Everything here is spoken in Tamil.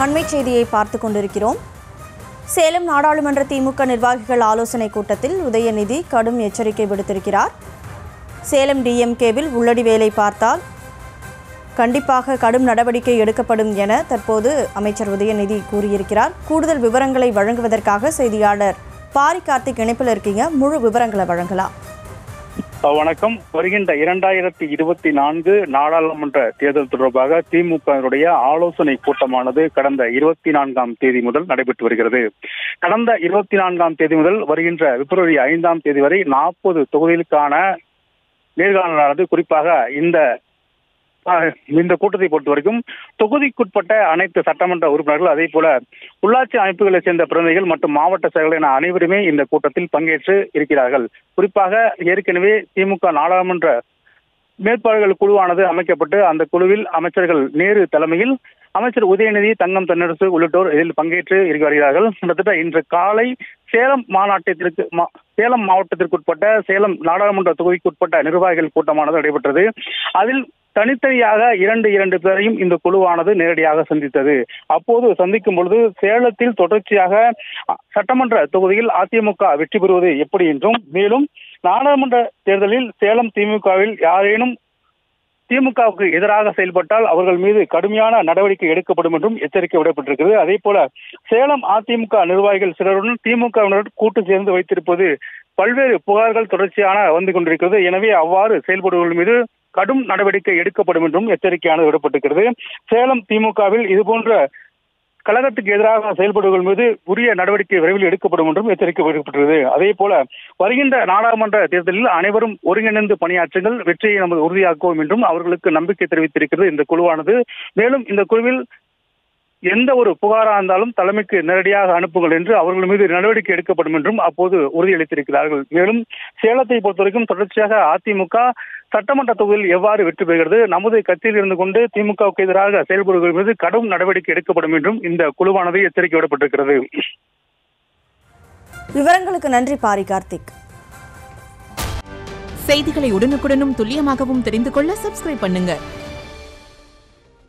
அண்மை செய்தியை பார்த்து கொண்டிருக்கிறோம் சேலம் நாடாளுமன்ற திமுக நிர்வாகிகள் ஆலோசனை கூட்டத்தில் உதயநிதி கடும் எச்சரிக்கை விடுத்திருக்கிறார் சேலம் டிஎம்கேவில் உள்ளடி வேலை பார்த்தால் கண்டிப்பாக கடும் நடவடிக்கை எடுக்கப்படும் என தற்போது அமைச்சர் உதயநிதி கூறியிருக்கிறார் கூடுதல் விவரங்களை வழங்குவதற்காக செய்தியாளர் பாரி கார்த்திக் இணைப்பில் இருக்கீங்க முழு விவரங்களை வழங்கலாம் வணக்கம் வருகின்ற இரண்டாயிரத்தி இருபத்தி நான்கு நாடாளுமன்ற தேர்தல் தொடர்பாக திமுகவினுடைய ஆலோசனை கூட்டமானது கடந்த இருபத்தி நான்காம் தேதி முதல் நடைபெற்று வருகிறது கடந்த இருபத்தி நான்காம் தேதி முதல் வருகின்ற பிப்ரவரி ஐந்தாம் தேதி வரை நாற்பது தொகுதிகளுக்கான நேர்காணலானது குறிப்பாக இந்த ஆஹ், இந்த கூட்டத்தை பொறுத்த வரைக்கும் தொகுதிக்குட்பட்ட அனைத்து சட்டமன்ற உறுப்பினர்கள் அதே போல உள்ளாட்சி அமைப்புகளைச் சேர்ந்த பிரதிநிதிகள் மற்றும் மாவட்ட செயலர்கள் என அனைவருமே இந்த கூட்டத்தில் பங்கேற்று இருக்கிறார்கள் குறிப்பாக ஏற்கனவே திமுக நாடாளுமன்ற மேற்பாடுகள் குழுவானது அமைக்கப்பட்டு அந்த குழுவில் அமைச்சர்கள் நேரு தலைமையில் அமைச்சர் உதயநிதி தங்கம் தென்னரசு உள்ளிட்டோர் இதில் பங்கேற்று இருக்க வருகிறார்கள் கிட்டத்தட்ட இன்று காலை சேலம் மாநாட்டத்திற்கு மா- சேலம் மாவட்டத்திற்குட்பட்ட சேலம் நாடாளுமன்ற தொகுதிக்குட்பட்ட நிர்வாகிகள் கூட்டமானது நடைபெற்றது அதில் தனித்தனியாக இரண்டு இரண்டு பேரையும் இந்த குழுவானது நேரடியாக சந்தித்தது அப்போது சந்திக்கும் பொழுது சேலத்தில் தொடர்ச்சியாக அ, சட்டமன்ற தொகுதியில் அதிமுக வெற்றி பெறுவது எப்படி என்றும் மேலும் நாடாளுமன்ற தேர்தலில் சேலம் திமுகவில் யாரேனும் திமுகவுக்கு எதிராக செயல்பட்டால் அவர்கள் மீது கடுமையான நடவடிக்கை எடுக்கப்படும் என்றும் எச்சரிக்கை விடப்பட்டிருக்கிறது அதே போல சேலம் அதிமுக நிர்வாகிகள் சிலருடன் திமுகவினர் கூட்டு சேர்ந்து வைத்திருப்பது பல்வேறு புகார்கள் தொடர்ச்சியான வந்து கொண்டிருக்கிறது எனவே அவ்வாறு செயல்படுவர்கள் மீது கடும் நடவடிக்கை எடுக்கப்படும் என்றும் எச்சரிக்கையானது விடப்பட்டிருக்கிறது சேலம் திமுகவில் இதுபோன்ற கழகத்துக்கு எதிராக செயல்படுவர்கள் மீது உரிய நடவடிக்கை விரைவில் எடுக்கப்படும் என்றும் எச்சரிக்கை விடுக்கப்பட்டது அதே போல வருகின்ற நாடாளுமன்ற தேர்தலில் அனைவரும் ஒருங்கிணைந்து பணியாற்றுங்கள் வெற்றியை நமது உறுதியாக்குவோம் என்றும் அவர்களுக்கு நம்பிக்கை தெரிவித்திருக்கிறது இந்த குழுவானது மேலும் இந்த குழுவில் எந்த ஒரு புகாரா இருந்தாலும் தலைமைக்கு நேரடியாக அனுப்புங்கள் என்று அவர்கள் மீது நடவடிக்கை எடுக்கப்படும் என்றும் அப்போது உறுதியளித்திருக்கிறார்கள் மேலும் சேலத்தை பொறுத்தவரைக்கும் தொடர்ச்சியாக அதிமுக சட்டமன்ற தொகுதியில் எவ்வாறு வெற்றி பெறுகிறது நமது கட்சியில் இருந்து கொண்டு திமுகவுக்கு எதிராக செயல்படுவர்கள் மீது கடும் நடவடிக்கை எடுக்கப்படும் என்றும் இந்த குழுவானது எச்சரிக்கை விடப்பட்டிருக்கிறது விவரங்களுக்கு நன்றி பாரி கார்த்திக் செய்திகளை உடனுக்குடனும் துல்லியமாகவும் தெரிந்து கொள்ள சப்ஸ்கிரைப் பண்ணுங்க